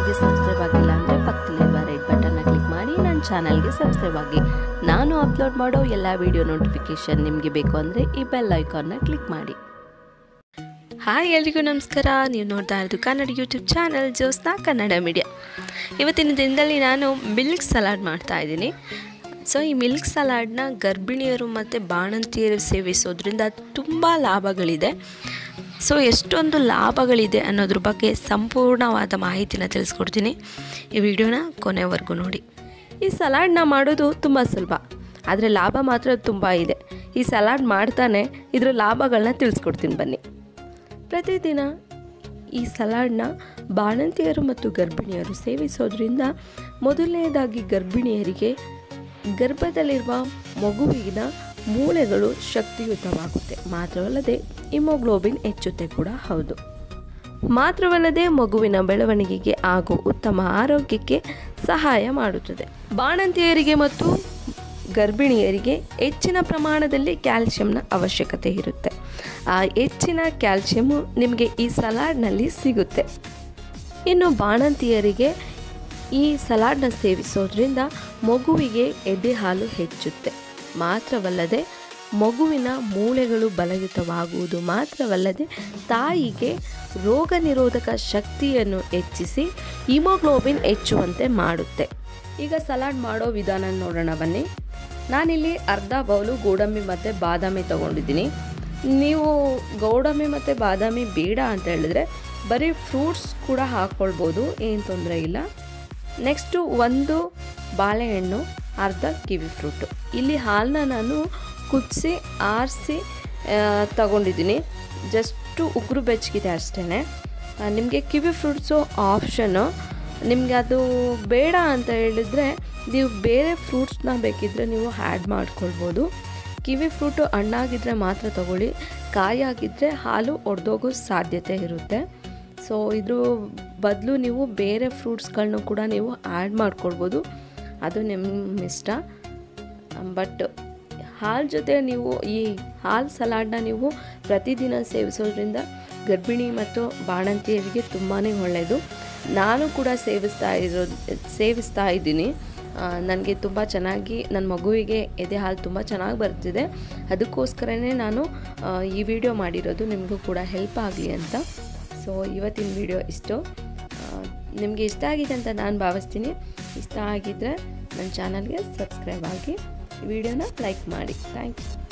ಚಾನಲ್ಗೆ ಸಬ್ಸ್ಕ್ರೈಬ್ ಆಗಿಲ್ಲ ಅಂದರೆ ಪಕ್ಕದಲ್ಲಿರುವ ರೆಡ್ ಬಟನ್ನ ಕ್ಲಿಕ್ ಮಾಡಿ ನನ್ನ ಚಾನಲ್ಗೆ ಸಬ್ಸ್ಕ್ರೈಬ್ ಆಗಿ ನಾನು ಅಪ್ಲೋಡ್ ಮಾಡೋ ಎಲ್ಲ ವಿಡಿಯೋ ನೋಟಿಫಿಕೇಷನ್ ನಿಮಗೆ ಬೇಕು ಅಂದರೆ ಈ ಬೆಲ್ ಐಕಾನ್ನ ಕ್ಲಿಕ್ ಮಾಡಿ ಹಾಯ್ ಎಲ್ರಿಗೂ ನಮಸ್ಕಾರ ನೀವು ನೋಡ್ತಾ ಇರೋದು Kannada YouTube channel Josna Kannada media ಇವತ್ತಿನ ದಿನದಲ್ಲಿ ನಾನು ಮಿಲ್ಕ್ ಸಲಾಡ್ ಮಾಡ್ತಾ ಇದ್ದೀನಿ ಸೊ ಈ ಮಿಲ್ಕ್ ಸಲಾಡ್ನ ಗರ್ಭಿಣಿಯರು ಮತ್ತು ಬಾಣಂತಿಯರು ಸೇವಿಸೋದ್ರಿಂದ ತುಂಬ ಲಾಭಗಳಿದೆ ಸೊ ಎಷ್ಟೊಂದು ಲಾಭಗಳಿದೆ ಅನ್ನೋದ್ರ ಬಗ್ಗೆ ಸಂಪೂರ್ಣವಾದ ಮಾಹಿತಿನ ತಿಳಿಸ್ಕೊಡ್ತೀನಿ ಈ ವಿಡಿಯೋನ ಕೊನೆವರೆಗೂ ನೋಡಿ ಈ ಸಲಾಡ್ನ ಮಾಡೋದು ತುಂಬ ಸುಲಭ ಆದರೆ ಲಾಭ ಮಾತ್ರ ತುಂಬ ಇದೆ ಈ ಸಲಾಡ್ ಮಾಡ್ತಾನೆ ಇದರ ಲಾಭಗಳನ್ನ ತಿಳಿಸ್ಕೊಡ್ತೀನಿ ಬನ್ನಿ ಪ್ರತಿದಿನ ಈ ಸಲಾಡ್ನ ಬಾಣಂತಿಯರು ಮತ್ತು ಗರ್ಭಿಣಿಯರು ಸೇವಿಸೋದ್ರಿಂದ ಮೊದಲನೇದಾಗಿ ಗರ್ಭಿಣಿಯರಿಗೆ ಗರ್ಭದಲ್ಲಿರುವ ಮಗುವಿನ ಮೂಳೆಗಳು ಶಕ್ತಿಯುತವಾಗುತ್ತೆ ಮಾತ್ರವಲ್ಲದೆ ಇಮೋಗ್ಲೋಬಿನ್ ಹೆಚ್ಚುತ್ತೆ ಕೂಡ ಹೌದು ಮಾತ್ರವಲ್ಲದೆ ಮಗುವಿನ ಬೆಳವಣಿಗೆಗೆ ಹಾಗೂ ಉತ್ತಮ ಆರೋಗ್ಯಕ್ಕೆ ಸಹಾಯ ಮಾಡುತ್ತದೆ ಬಾಣಂತಿಯರಿಗೆ ಮತ್ತು ಗರ್ಭಿಣಿಯರಿಗೆ ಹೆಚ್ಚಿನ ಪ್ರಮಾಣದಲ್ಲಿ ಕ್ಯಾಲ್ಶಿಯಂನ ಅವಶ್ಯಕತೆ ಇರುತ್ತೆ ಆ ಹೆಚ್ಚಿನ ಕ್ಯಾಲ್ಶಿಯಮು ನಿಮಗೆ ಈ ಸಲಾಡ್ನಲ್ಲಿ ಸಿಗುತ್ತೆ ಇನ್ನು ಬಾಣಂತಿಯರಿಗೆ ಈ ಸಲಾಡ್ನ ಸೇವಿಸೋದ್ರಿಂದ ಮಗುವಿಗೆ ಎದೆ ಹಾಲು ಹೆಚ್ಚುತ್ತೆ ಮಾತ್ರವಲ್ಲದೆ ಮಗುವಿನ ಮೂಳೆಗಳು ಬಲಯುತವಾಗುವುದು ಮಾತ್ರವಲ್ಲದೆ ತಾಯಿಗೆ ರೋಗ ನಿರೋಧಕ ಶಕ್ತಿಯನ್ನು ಹೆಚ್ಚಿಸಿ ಹಿಮೋಗ್ಲೋಬಿನ್ ಹೆಚ್ಚುವಂತೆ ಮಾಡುತ್ತೆ ಈಗ ಸಲಾಡ್ ಮಾಡೋ ವಿಧಾನ ನೋಡೋಣ ಬನ್ನಿ ನಾನಿಲ್ಲಿ ಅರ್ಧ ಬೌಲು ಗೋಡಂಬಿ ಮತ್ತು ಬಾದಾಮಿ ತೊಗೊಂಡಿದ್ದೀನಿ ನೀವು ಗೋಡಂಬಿ ಮತ್ತು ಬಾದಾಮಿ ಬೇಡ ಅಂತ ಹೇಳಿದ್ರೆ ಬರೀ ಫ್ರೂಟ್ಸ್ ಕೂಡ ಹಾಕ್ಕೊಳ್ಬೋದು ಏನು ತೊಂದರೆ ಇಲ್ಲ ನೆಕ್ಸ್ಟು ಒಂದು ಬಾಳೆಹಣ್ಣು ಅರ್ಧ ಕಿವಿ ಫ್ರೂಟು ಇಲ್ಲಿ ಹಾಲನ್ನ ನಾನು ಕುದಿಸಿ ಆರಿಸಿ ತಗೊಂಡಿದ್ದೀನಿ ಜಸ್ಟು ಉಗುರು ಬೆಚ್ಚಗಿದೆ ಅಷ್ಟೇ ನಿಮಗೆ ಕಿವಿ ಫ್ರೂಟ್ಸು ಆಪ್ಷನ್ನು ನಿಮಗೆ ಅದು ಬೇಡ ಅಂತ ಹೇಳಿದರೆ ನೀವು ಬೇರೆ ಫ್ರೂಟ್ಸ್ನ ಬೇಕಿದ್ದರೆ ನೀವು ಆ್ಯಡ್ ಮಾಡ್ಕೊಳ್ಬೋದು ಕಿವಿ ಫ್ರೂಟು ಹಣ್ಣಾಗಿದ್ದರೆ ಮಾತ್ರ ತಗೊಳ್ಳಿ ಕಾಯಾಗಿದ್ದರೆ ಹಾಲು ಒಡೆದೋಗೋ ಸಾಧ್ಯತೆ ಇರುತ್ತೆ ಸೊ ಇದ್ರ ಬದಲು ನೀವು ಬೇರೆ ಫ್ರೂಟ್ಸ್ಗಳನ್ನೂ ಕೂಡ ನೀವು ಆ್ಯಡ್ ಮಾಡ್ಕೊಳ್ಬೋದು ಅದು ನಿಮ್ಮ ಇಷ್ಟ ಬಟ್ ಹಾಲು ಜೊತೆ ನೀವು ಈ ಹಾಲು ಸಲಾಡ್ನ ನೀವು ಪ್ರತಿದಿನ ಸೇವಿಸೋದ್ರಿಂದ ಗರ್ಭಿಣಿ ಮತ್ತು ಬಾಣಂತಿಯರಿಗೆ ತುಂಬಾ ಒಳ್ಳೆಯದು ನಾನು ಕೂಡ ಸೇವಿಸ್ತಾ ಇರೋ ಸೇವಿಸ್ತಾ ಇದ್ದೀನಿ ನನಗೆ ತುಂಬ ಚೆನ್ನಾಗಿ ನನ್ನ ಮಗುವಿಗೆ ಎದೆ ಹಾಲು ತುಂಬ ಚೆನ್ನಾಗಿ ಬರ್ತಿದೆ ಅದಕ್ಕೋಸ್ಕರನೇ ನಾನು ಈ ವಿಡಿಯೋ ಮಾಡಿರೋದು ನಿಮಗೂ ಕೂಡ ಹೆಲ್ಪ್ ಆಗಲಿ ಅಂತ ಸೊ ಇವತ್ತಿನ ವಿಡಿಯೋ ಇಷ್ಟು ನಿಮಗೆ ಇಷ್ಟ ಆಗಿದೆ ಅಂತ ನಾನು ಭಾವಿಸ್ತೀನಿ ಇಷ್ಟ ಆಗಿದ್ದರೆ ನನ್ನ ಚಾನಲ್ಗೆ ಸಬ್ಸ್ಕ್ರೈಬ್ ಆಗಿ ವಿಡಿಯೋನ ಲೈಕ್ ಮಾಡಿ ಥ್ಯಾಂಕ್ ಯು